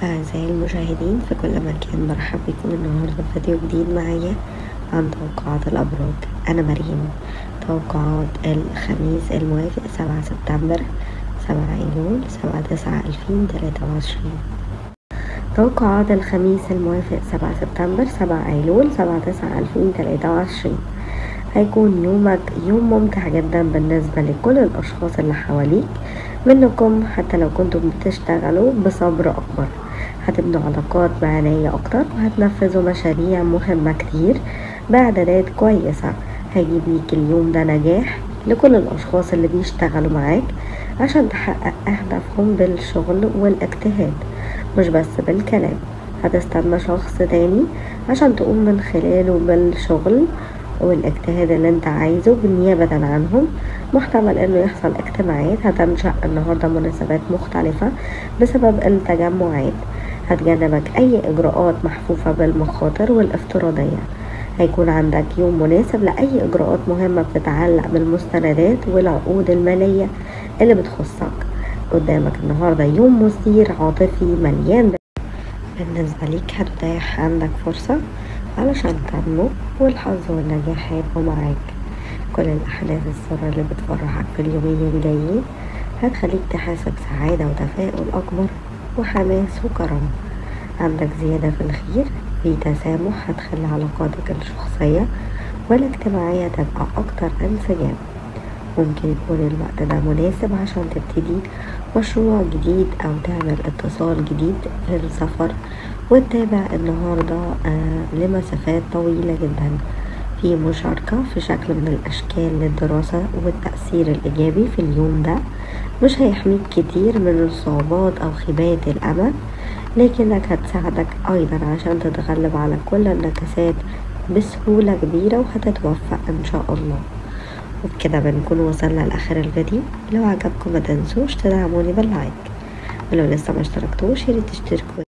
أعزائي المشاهدين في كل مكان مرحب بكم النهاردة في فيديو جديد معايا عن توقعات الأبراج أنا مريم توقعات الخميس الموافق سبعة سبتمبر سبعة أيلول سبعة تسعة ألفين تلاتة وعشرين توقعات الخميس الموافق سبعة سبتمبر سبعة أيلول سبعة تسعة ألفين تلاتة وعشرين هيكون يومك يوم ممتع جدا بالنسبة لكل الأشخاص اللي حواليك منكم حتى لو كنتم بتشتغلوا بصبر أكبر هتبنوا علاقات معنية أكتر وهتنفذوا مشاريع مهمة كتير بإعدادات كويسة هيجيب ليك اليوم ده نجاح لكل الأشخاص اللي بيشتغلوا معاك عشان تحقق أهدافهم بالشغل والاجتهاد مش بس بالكلام هتستنى شخص تاني عشان تقوم من خلاله بالشغل والاجتهاد اللي انت عايزه بالنيابة عنهم محتمل انه يحصل اجتماعات هتنشأ النهاردة مناسبات مختلفة بسبب التجمعات هتجنبك اي اجراءات محفوفة بالمخاطر والافتراضية هيكون عندك يوم مناسب لأي إجراءات مهمة بتتعلق بالمستندات والعقود المالية اللي بتخصك قدامك النهاردة يوم مثير عاطفي مليان بالنسبة ليك هتتاح عندك فرصة علشان تنمو والحظ والنجاح هيبقوا معاك كل الأحداث السارة اللي بتفرحك في اليومين الجايين هتخليك تحس بسعادة وتفاؤل أكبر وحماس وكرم عندك زيادة في الخير في تسامح هتخلي علاقاتك الشخصية والاجتماعية تبقى أكتر انسجام ممكن يكون الوقت ده مناسب عشان تبتدي مشروع جديد أو تعمل اتصال جديد في السفر وتتابع النهاردة آه لمسافات طويلة جدا في مشاركة في شكل من الأشكال للدراسة والتأثير الإيجابي في اليوم ده مش هيحميك كتير من الصعوبات أو خيبات الأمل لكنك هتساعدك أيضا عشان تتغلب على كل النكسات بسهولة كبيرة وهتتوفق إن شاء الله وبكده بنكون وصلنا لآخر الفيديو لو عجبكم ما تنسوش تدعموني باللايك ولو لسه ما اشتركتوش ياريت تشتركوا